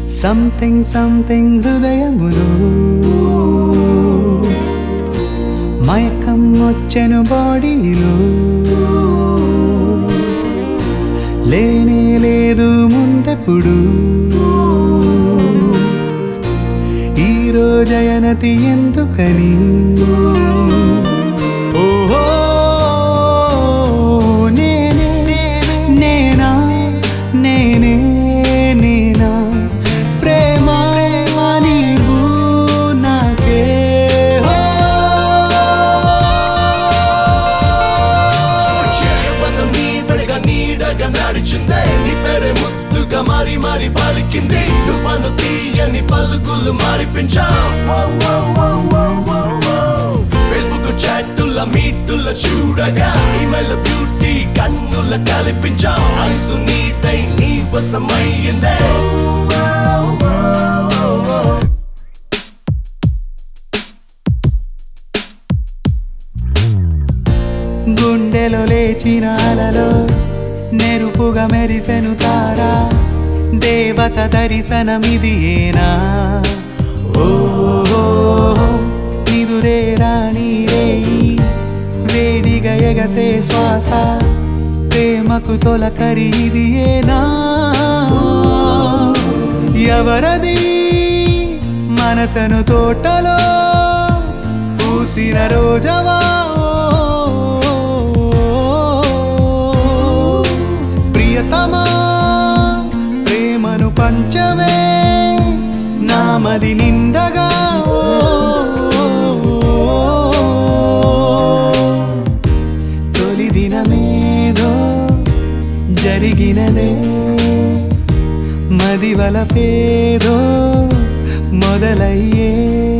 Something something హృదయములో మైకం వచ్చెను బాడీలో లేనే లేదు ముందెప్పుడు ఈ రోజయనతి ఎందుకని ఓహో నేనే నేనా నేనే నేనా ప్రేమ నీవు నాకే హో. బంధం నీడగా నీడగా నడిచిందే నీ పేరే ముద్దుగా మారి మారి పలికింది నువ్వు తీయని పలుకులు మారిపించాం ఫేస్బుక్ చాటుల మీటుల చూడగా ఈమెయిల్ బ్యూటీ కన్నుల కల్పించాం ఐసు నీదై నీ వశమయ్యిందే గుండెలో లేచిన అలలో నెరుపుగా మెరిసెను తారా దేవత దర్శనమిది ఏనా ఓ నిదురే రాణి రేయి వేడిగా ఎగసే శ్వాస ప్రేమకు తొలకరి ఇది ఏనా ఎవరది మనసను తోటలో పూసిన రోజవా ప్రియతమా ప్రేమను పంచవే నామది నిండగా తొలి దినమేదో జరిగినదే మదివల పేదో మొదలయ్యే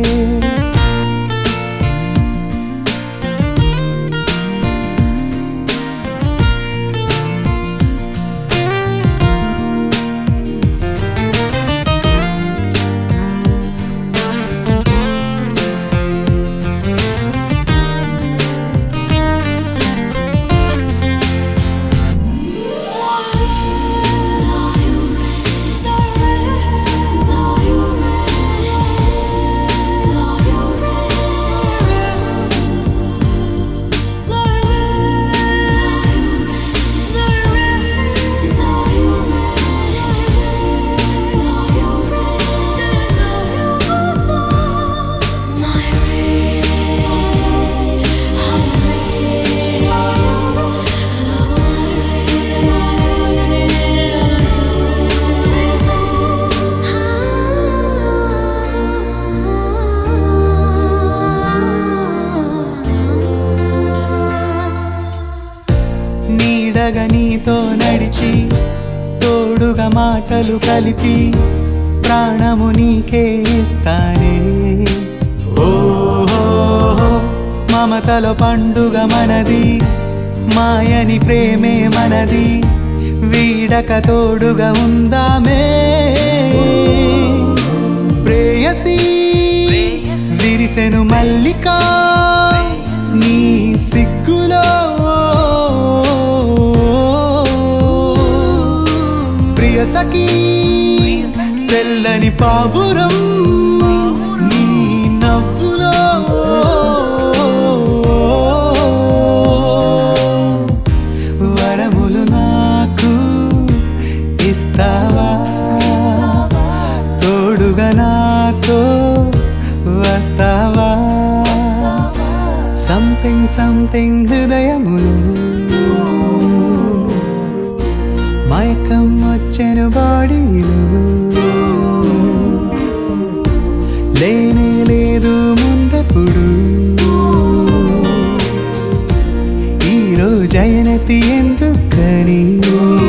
నీడగా నీతో నడిచి తోడుగా మాటలు కలిపి ప్రాణము నీకే ఇస్తానే ఓహో మమతల పండుగ మనది మాయని ప్రేమే మనది వీడక తోడుగా ఉందామే ప్రేయసి విరిసెను మల్లిక నీ సిగ్గులో ప్రియ సఖీ తెల్లని పావురం నీ నవ్వులో వరములు నాకు ఇస్తావా తోడుగా నాతో వస్తావా సంథింగ్ సంథింగ్ హృదయములు మైకం వచ్చెను బాడీలో లేనే లేదు ముందెప్పుడు ఈ రోజైనతి ఎందుకని